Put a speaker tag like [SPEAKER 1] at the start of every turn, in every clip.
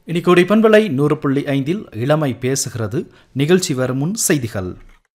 [SPEAKER 1] இனி கோடி பண்பலை நூறு புள்ளி ஐந்தில் இளமை பேசுகிறது நிகழ்ச்சி வரும் முன் செய்திகள்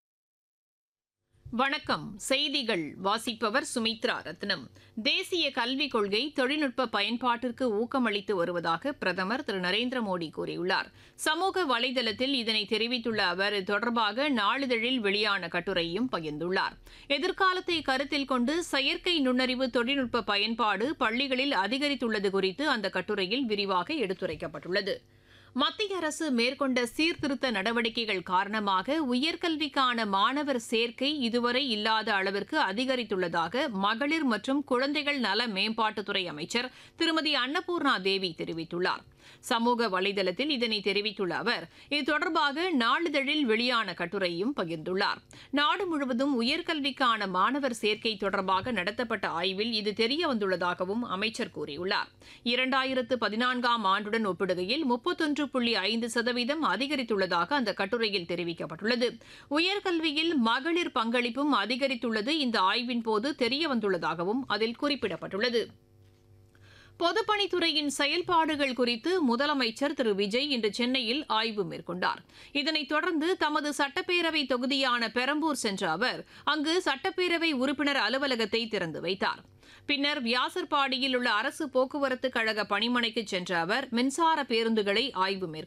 [SPEAKER 2] வணக்கம் செய்திகள் வாசிப்பவர் சுமித்ரா ரத்னம் தேசிய கல்விக் கொள்கை தொழில்நுட்ப பயன்பாட்டிற்கு ஊக்கமளித்து வருவதாக பிரதமர் திரு நரேந்திர மோடி கூறியுள்ளார் சமூக வலைதளத்தில் இதனை தெரிவித்துள்ள அவர் இது தொடர்பாக நாளிதழில் வெளியான கட்டுரையும் பகிர்ந்துள்ளார் எதிர்காலத்தை கருத்தில் கொண்டு செயற்கை நுண்ணறிவு தொழில்நுட்ப பயன்பாடு பள்ளிகளில் அதிகரித்துள்ளது குறித்து அந்த கட்டுரையில் விரிவாக எடுத்துரைக்கப்பட்டுள்ளது மத்திய அரசு மேற்கொண்ட சீர்திருத்த நடவடிக்கைகள் காரணமாக உயர்கல்விக்கான மாணவர் சேர்க்கை இதுவரை இல்லாத அளவிற்கு அதிகரித்துள்ளதாக மகளிர் மற்றும் குழந்தைகள் நல மேம்பாட்டுத்துறை அமைச்சர் திருமதி அன்னபூர்ணா தேவி தெரிவித்துள்ளார் சமூக வலைதளத்தில் இதனை தெரிவித்துள்ள அவர் இது தொடர்பாக நாளிதழில் வெளியான கட்டுரையும் பகிர்ந்துள்ளார் நாடு முழுவதும் உயர்கல்விக்கான மாணவர் சேர்க்கை தொடர்பாக நடத்தப்பட்ட ஆய்வில் இது தெரிய வந்துள்ளதாகவும் அமைச்சர் கூறியுள்ளார் இரண்டாயிரத்து பதினான்காம் ஆண்டுடன் ஒப்பிடுகையில் முப்பத்தொன்று புள்ளி ஐந்து சதவீதம் அதிகரித்துள்ளதாக அந்த கட்டுரையில் தெரிவிக்கப்பட்டுள்ளது உயர்கல்வியில் மகளிர் பங்களிப்பும் அதிகரித்துள்ளது இந்த ஆய்வின் போது தெரிய வந்துள்ளதாகவும் அதில் குறிப்பிடப்பட்டுள்ளது பொதுப்பணித்துறையின் செயல்பாடுகள் குறித்து முதலமைச்சர் திரு விஜய் இன்று சென்னையில் ஆய்வு மேற்கொண்டார் இதனைத் தொடர்ந்து தமது சட்டப்பேரவை தொகுதியான பெரம்பூர் சென்ற அவர் அங்கு சட்டப்பேரவை உறுப்பினர் அலுவலகத்தை திறந்து வைத்தார் பின்னர் வியாசர்பாடியில் உள்ள அரசு போக்குவரத்து கழக பணிமனைக்கு சென்ற அவர் மின்சார பேருந்துகளை ஆய்வு மேற்கொண்டார்